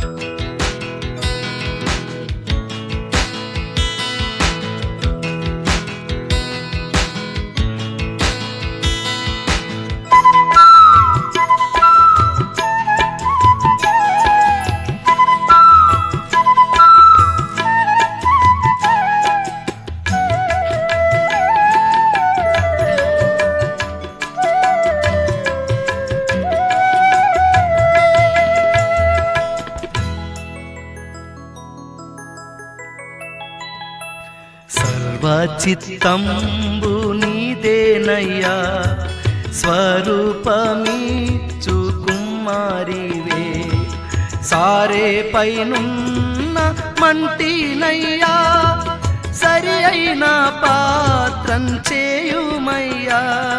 సర్వచిత్తంబు నీదేనయ్యా స్వరూపమీచు కుమారివే సారే పైనున్న మంటినయ్యా సరి అయిన పాత్రం చేయుమయ్యా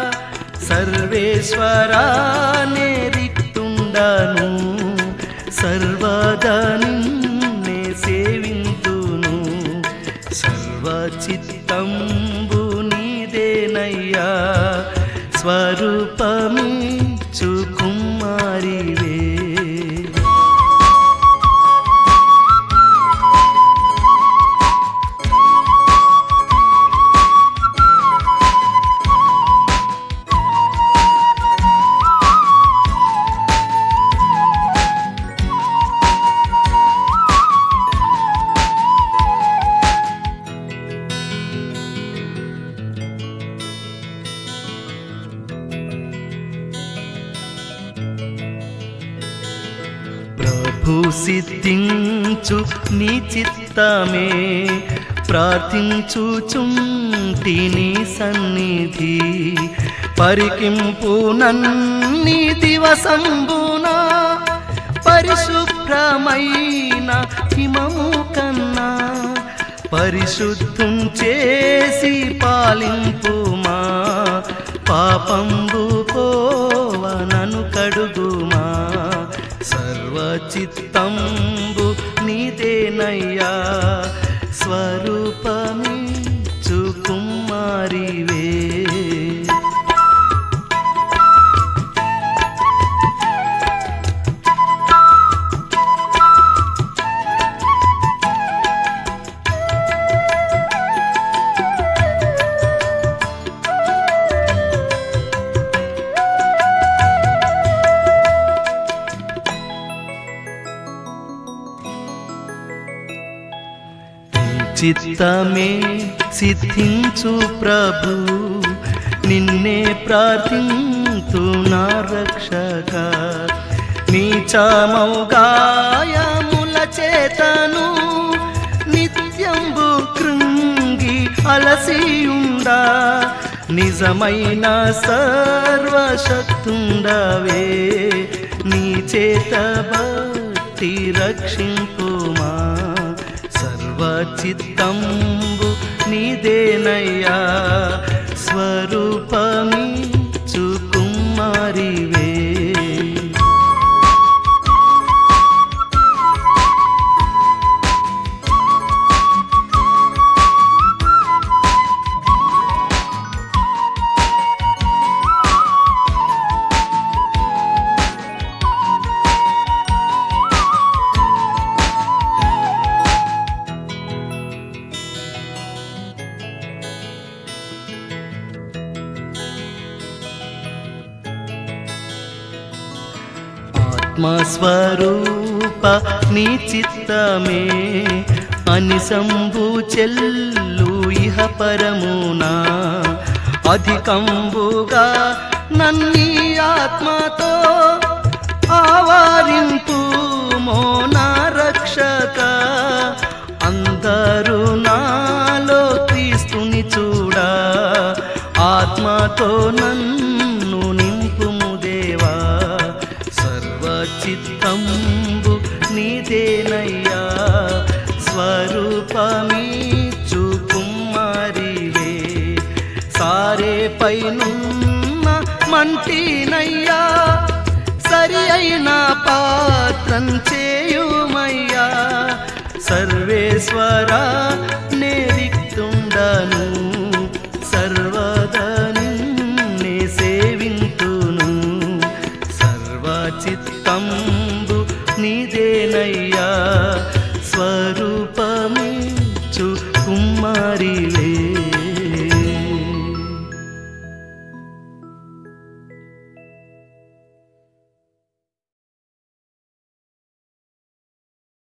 సర్వేశ్వరానే రిక్తుండను సర్వదా నిన్నే సేవింతును సర్వచిత్తంబు నీదేనయ్యా స్వరూపమీచు కుమారివే ప్రభు సిద్ధించు నీ చిత్తమే ప్రార్థించుచుంటి నీ సన్నిధి పరికింపు నన్ని దివసంబున పరిశుభ్రమైన హిమము కన్నా పరిశుద్ధం చేసి పాలింపుమా పాపంబు పోవనను కడుగుమా సర్వచిత్తంబు నీదేనయ్యా స్వరూపమి కుమారివే చిత్తమే సిద్ధించు ప్రభు నిన్నే ప్రార్థింతు నా రక్షక నీచమౌగాయముల చేతను నిత్యంబు కృంగి అలసియుండా నిజమైన సర్వశక్తుండవే నీ చేత బట్టి రక్షింపుమా సర్వచిత్తంబు నీదేనయ్యా స్వరూపమి కుమారివే ఆత్మస్వరూప నీ చిత్తమే అని సంభు చెల్లు ఇహ పరమునా అధికంబుగా నన్ని ఆత్మతో ఆవారింపు మోనా రక్షక అందరూ నాలో క్రీస్తుని చూడా ఆత్మతో నన్ను నింపుము దేవా సర్వచిత్తంబు నీదేనయ్యా స్వరూపమీచు కుమారివే సారే పైనున్న మంటినయ్యా సరి అయిన పాత్రం చేయుమయ్యా సర్వేశ్వర